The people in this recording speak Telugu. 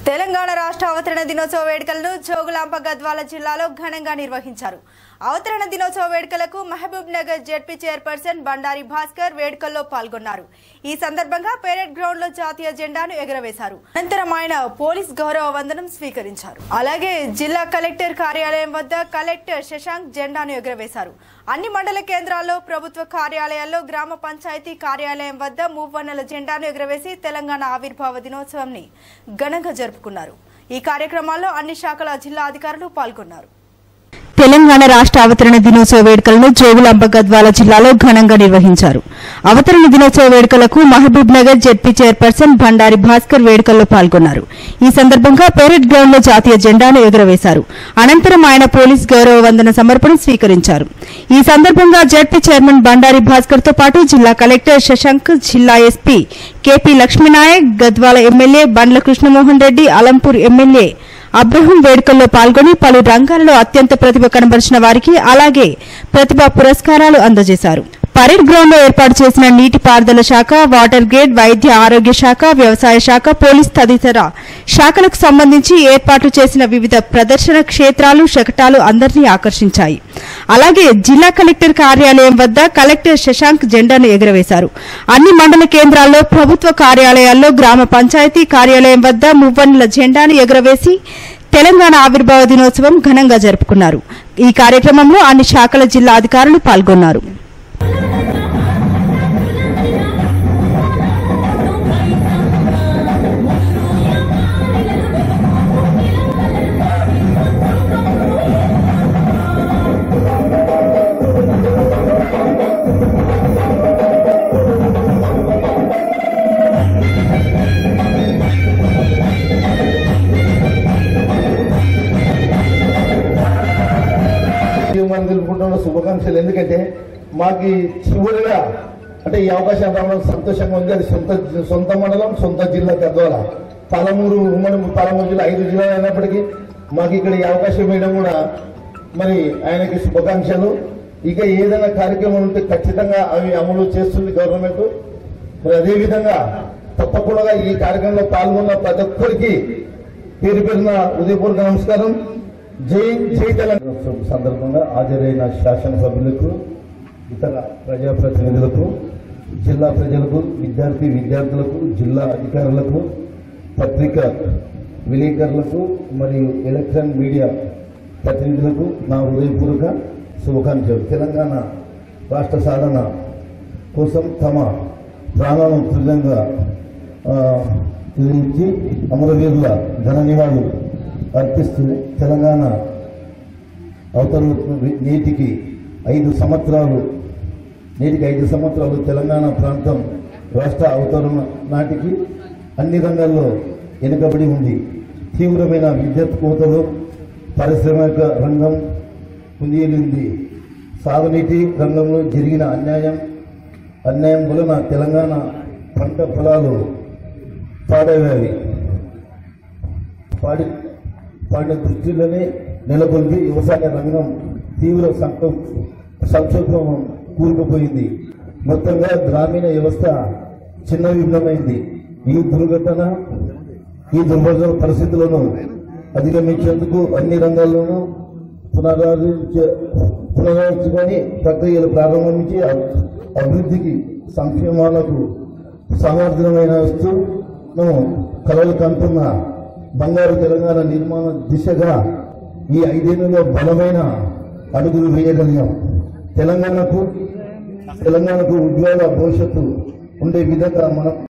తెలంగాణ రాష్ట్ర అవతరణ దినోత్సవ వేడుకలను జోగులాంబ గద్వాల జిల్లాలో ఘనంగా నిర్వహించారు అవతరణ దినోత్సవ వేడుకలకు Mahabubnagar ZP chairperson Bandari Bhaskar వేడుకల్లో పాల్గొన్నారు ఈ సందర్భంగా పెరేడ్ గ్రౌండ్ లో జాతీయ జెండాను ఎగురవేశారు అనంతరం ఆయన పోలీస్ గౌరవ వందనం స్వీకరించారు అలాగే జిల్లా కలెక్టర్ కార్యాలయం వద్ద కలెక్టర్ శశాంక్ జెండాను ఎగురవేశారు అన్ని మండల కేంద్రాల్లో ప్రభుత్వ కార్యాలయాల్లో గ్రామ పంచాయతీ కార్యాలయం వద్ద మూవన్నెల జెండాను ఎగురవేసి తెలంగాణ ఆవిర్భావ దినోత్సవంని ఘనంగా జరుపుకున్నారు ఈ కార్యక్రమాల్లో అన్ని శాఖల జిల్లా అధికారులు పాల్గొన్నారు తెలంగాణ రాష్ట్ర అవతరణ దినోత్సవ వేడుకలను జోగులాంబ గద్వాల జిల్లాలో ఘనంగా నిర్వహించారు అవతరణ దినోత్సవ వేడుకలకు Mahabubnagar ZP chairperson Bandari Bhaskar వేడుకల్లో పాల్గొన్నారు ఈ సందర్భంగా పెరేడ్ గ్రౌండ్ లో జాతీయ జెండాను ఎగురవేశారు అనంతరం ఆయన పోలీస్ గౌరవ వందన సమర్పణ స్వీకరించారు ఈ సందర్భంగా జెడ్పీ చైర్మన్ బండారి భాస్కర్ తో పాటు జిల్లా కలెక్టర్ శశాంక్ జిల్లా SP KP Lakshmi Nayak Gadwal MLA Bandla Krishnamohan Reddy Alampur MLA Abraham వేడుకల్లో పాల్గొని పలు రంగాల్లో అత్యంత ప్రతిభ కనబరిచిన వారికి అలాగే ప్రతిభా పురస్కారాలు అందజేశారు పరేడ్ గ్రౌండ్ లో ఏర్పాటు చేసిన నీటి పారుదల శాఖ వాటర్ గ్రేడ్ వైద్య ఆరోగ్య శాఖ వ్యవసాయ శాఖ పోలీస్ తదితర శాఖలకు సంబంధించి ఏర్పాట్లు చేసిన వివిధ ప్రదర్శన క్షేత్రాలు శకటాలు అందరినీ ఆకర్షించాయి అలాగే జిల్లా కలెక్టర్ కార్యాలయం వద్ద కలెక్టర్ శశాంక్ జెండాను ఎగురవేశారు అన్ని మండల కేంద్రాల్లో ప్రభుత్వ కార్యాలయాల్లో గ్రామ పంచాయతీ కార్యాలయం వద్ద మువ్వన్నెల జెండాను ఎగురవేసి తెలంగాణ ఆవిర్భావ దినోత్సవం ఘనంగా జరుపుకున్నారు ఈ కార్యక్రమంలో అన్ని శాఖల జిల్లా అధికారులు పాల్గొన్నారు మనం తెలుపుకుంటున్న శుభాకాంక్షలు ఎందుకంటే మాకు ఈ చివరిగా అంటే ఈ అవకాశం రావడం సంతోషంగా ఉంది అది సొంత సొంత మండలం సొంత జిల్లా గద్వాల పాలమూరు ఉమ్మడి పాలమూరు జిల్లా ఐదు జిల్లాలు అయినప్పటికీ మాకు ఇక్కడ ఈ అవకాశం వేయడం కూడా మరి ఆయనకి శుభాకాంక్షలు ఇక ఏదైనా కార్యక్రమం ఉంటే ఖచ్చితంగా అవి అమలు చేస్తుంది గవర్నమెంట్ మరి అదేవిధంగా తప్పకుండా ఈ కార్యక్రమంలో పాల్గొన్న ప్రతి ఒక్కరికి పేరు పేరున ఉదయపూర్వక నమస్కారం జై జై తెలంగాణ సందర్భంగా హాజరైన శాసనసభ్యులకు ఇతర ప్రజాప్రతినిధులకు జిల్లా ప్రజలకు విద్యార్థి విద్యార్థులకు జిల్లా అధికారులకు పత్రికా విలేకరులకు మరియు ఎలక్ట్రాన్ మీడియా ప్రతినిధులకు నా హృదయపూర్వక శుభాకాంక్షలు తెలంగాణ రాష్ట్ర సాధన కోసం తమ ప్రాణాలను తుల్యంగా ఆ, ఇచ్చి అమరవీరుల ఘన నివాళులు అర్పిస్తూ తెలంగాణ అవతల నేటికి ఐదు సంవత్సరాలు నేటికి ఐదు సంవత్సరాలు తెలంగాణ ప్రాంతం రాష్ట్ర అవతరణ నాటికి అన్ని రంగాల్లో వెనుకబడి ఉంది తీవ్రమైన విద్యుత్ కోతలు పారిశ్రామిక రంగం కుందేలింది సాగునీటి రంగంలో జరిగిన అన్యాయం అన్యాయం వలన తెలంగాణ పంట పొలాలు పాడయ్యాయి పాడి పాడిన దృష్టిలోనే నెలకొల్పి వ్యవసాయ రంగం తీవ్ర సంక్షో- సంక్షోభం కూరుకుపోయింది మొత్తంగా గ్రామీణ వ్యవస్థ చిన్న విఘ్నమైంది ఈ దుర్ఘటన ఈ దుర్భర పరిస్థితులను అధిగమించేందుకు అన్ని రంగాల్లోనూ పునరాలోచించ పునరాలోచించుకొని ప్రక్రియలు ప్రారంభించి అబ్- అభివృద్ధికి సంక్షేమాలకు సమర్థమైన వస్తువును కలలు కంటున్న బంగారు తెలంగాణ నిర్మాణ దిశగా ఈ ఐదేళ్లలో బలమైన అడుగులు వేయగలిగాం తెలంగాణకు తెలంగాణకు ఉజ్వల భవిష్యత్తు ఉండే విధంగా మనం